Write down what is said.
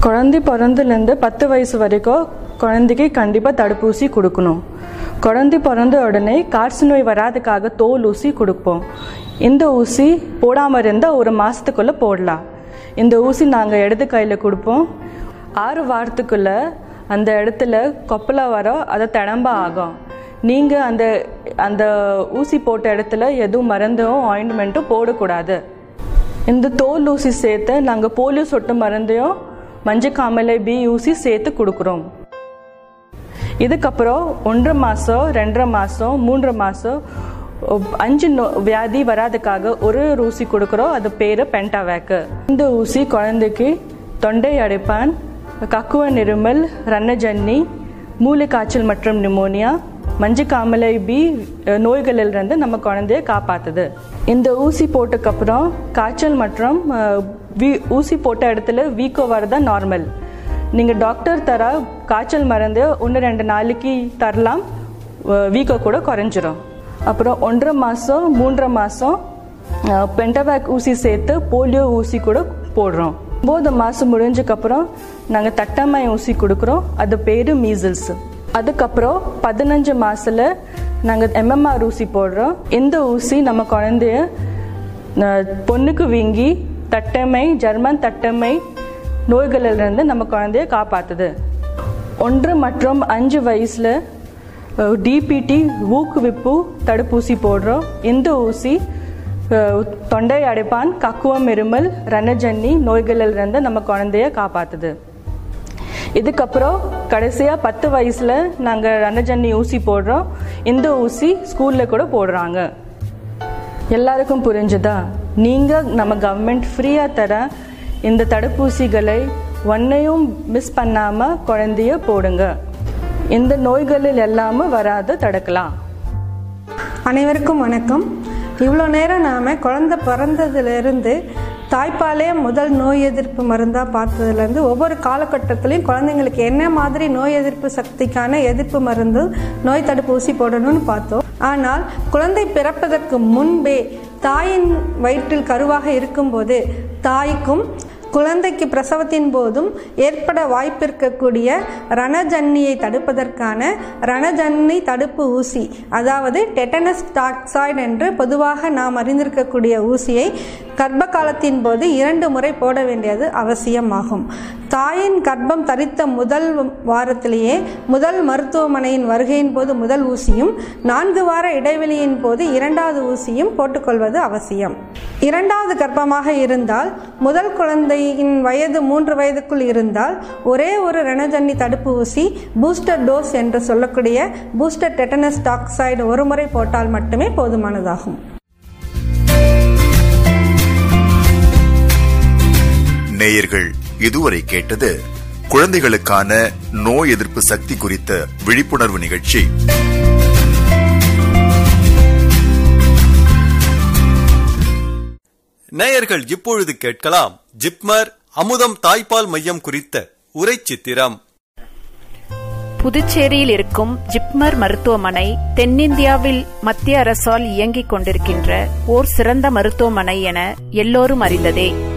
குழந்தை பிறந்துலேருந்து பத்து வயசு வரைக்கும் குழந்தைக்கு கண்டிப்பாக தடுப்பூசி கொடுக்கணும் குழந்தை பிறந்த உடனே காய்ச்சல் நோய் வராதுக்காக தோல் ஊசி கொடுப்போம் இந்த ஊசி போடாமல் இருந்தால் ஒரு மாதத்துக்குள்ளே போடலாம் இந்த ஊசி நாங்கள் இடது கையில் கொடுப்போம் ஆறு வாரத்துக்குள்ளே அந்த இடத்துல கொப்பலா வரோம் அதை திடம்ப ஆகும் நீங்கள் அந்த அந்த ஊசி போட்ட இடத்துல எதுவும் மருந்தும் ஆயின்மெண்ட்டும் போடக்கூடாது இந்த தோல் ஊசி சேர்த்து நாங்கள் போலியோ சொட்டு மருந்தையும் மஞ்சக்காமலை பி ஊசி சேர்த்து கொடுக்குறோம் இதுக்கப்புறம் ஒன்றரை மாதம் ரெண்டரை மாதம் மூன்றரை மாதம் அஞ்சு நோ வியாதி வராதுக்காக ஒரு ஊசி கொடுக்குறோம் அது பேர் பென்டாவேக்கு இந்த ஊசி குழந்தைக்கு தொண்டை அடைப்பான் கக்குவ நிருமல் ரன்னஜன்னி மூளை காய்ச்சல் மற்றும் நிமோனியா மஞ்சக்காமலை பி நோய்களிலிருந்து நம்ம குழந்தைய காப்பாத்துது இந்த ஊசி போட்டதுக்கப்புறம் காய்ச்சல் மற்றும் வீ ஊசி போட்ட இடத்துல வீக்கோ வரதா நார்மல் நீங்கள் டாக்டர் தர காய்ச்சல் மருந்து ஒன்று ரெண்டு நாளைக்கு தரலாம் வீக்கோ கூட குறைஞ்சிரும் அப்புறம் ஒன்றரை மாதம் மூன்றரை மாதம் பென்டவேக் ஊசி சேர்த்து போலியோ ஊசி கூட போடுறோம் ஒம்பது மாதம் முடிஞ்சக்கப்புறம் நாங்கள் தட்டம்மாய் ஊசி கொடுக்குறோம் அது பேர் மீசில்ஸ் அதுக்கப்புறம் பதினஞ்சு மாதத்தில் நாங்கள் எம்எம்ஆர் ஊசி போடுறோம் இந்த ஊசி நம்ம குழந்தைய பொண்ணுக்கு வீங்கி தட்டமை ஜெர்மன் தட்டமை நோய்களிலிருந்து நம்ம குழந்தைய காப்பாற்றுது ஒன்று மற்றும் அஞ்சு வயசில் டிபிடி ஊக்குவிப்பு தடுப்பூசி போடுறோம் இந்த ஊசி தொண்டை அடைப்பான் கக்குவம் இருமல் ரணஜன்னி நோய்களிலிருந்து நம்ம குழந்தைய காப்பாற்றுது இதுக்கப்புறம் கடைசியாக பத்து வயசில் நாங்கள் ரணஜன்னி ஊசி போடுறோம் இந்த ஊசி ஸ்கூலில் கூட போடுறாங்க எல்லாருக்கும் புரிஞ்சுதா நீங்கள் நம்ம கவர்மெண்ட் ஃப்ரீயாக தர இந்த தடுப்பூசிகளை ஒன்றையும் மிஸ் பண்ணாமல் குழந்தைய போடுங்க இந்த நோய்களில் எல்லாமே வராது தடுக்கலாம் அனைவருக்கும் வணக்கம் இவ்வளோ நேரம் நாம் குழந்த பிறந்ததுலேருந்து தாய்ப்பாலே முதல் நோய் எதிர்ப்பு மருந்தாக பார்த்ததுலேருந்து ஒவ்வொரு காலகட்டத்திலையும் குழந்தைங்களுக்கு என்ன மாதிரி நோய் எதிர்ப்பு சக்திக்கான எதிர்ப்பு மருந்து நோய் தடுப்பூசி போடணும்னு பார்த்தோம் ஆனால் குழந்தை பிறப்பதற்கு முன்பே தாயின் வயிற்றில் கருவாக இருக்கும்போது தாய்க்கும் குழந்தைக்கு பிரசவத்தின் போதும் ஏற்பட வாய்ப்பிருக்கக்கூடிய ரணஜன்னியை தடுப்பதற்கான ரணஜன்னி தடுப்பு ஊசி அதாவது டெட்டனஸ் டாக்ஸாய்டு என்று பொதுவாக நாம் அறிந்திருக்கக்கூடிய ஊசியை கர்ப்ப காலத்தின் போது இரண்டு முறை போட வேண்டியது அவசியமாகும் தாயின் கர்ப்பம் தரித்த முதல் வாரத்திலேயே முதல் மருத்துவமனையின் வருகையின் போது முதல் ஊசியும் நான்கு வார இடைவெளியின் போது இரண்டாவது ஊசியும் போட்டுக்கொள்வது அவசியம் இரண்டாவது கர்ப்பமாக இருந்தால் முதல் குழந்தையின் வயது மூன்று வயதுக்குள் இருந்தால் ஒரே ஒரு ரணஜன்னி தடுப்பு ஊசி பூஸ்டர் டோஸ் என்று சொல்லக்கூடிய பூஸ்டர் டெட்டனஸ் டாக்சைடு ஒரு முறை போட்டால் மட்டுமே போதுமானதாகும் நேயர்கள் இதுவரை கேட்டது குழந்தைகளுக்கான நோய் எதிர்ப்பு சக்தி குறித்த விழிப்புணர்வு நிகழ்ச்சி நேயர்கள் இப்பொழுது கேட்கலாம் ஜிப்மர் அமுதம் தாய்ப்பால் மையம் குறித்த உரை சித்திரம் புதுச்சேரியில் இருக்கும் ஜிப்மர் மருத்துவமனை தென்னிந்தியாவில் மத்திய அரசால் இயங்கிக் கொண்டிருக்கின்ற ஓர் சிறந்த மருத்துவமனை என எல்லோரும் அறிந்ததே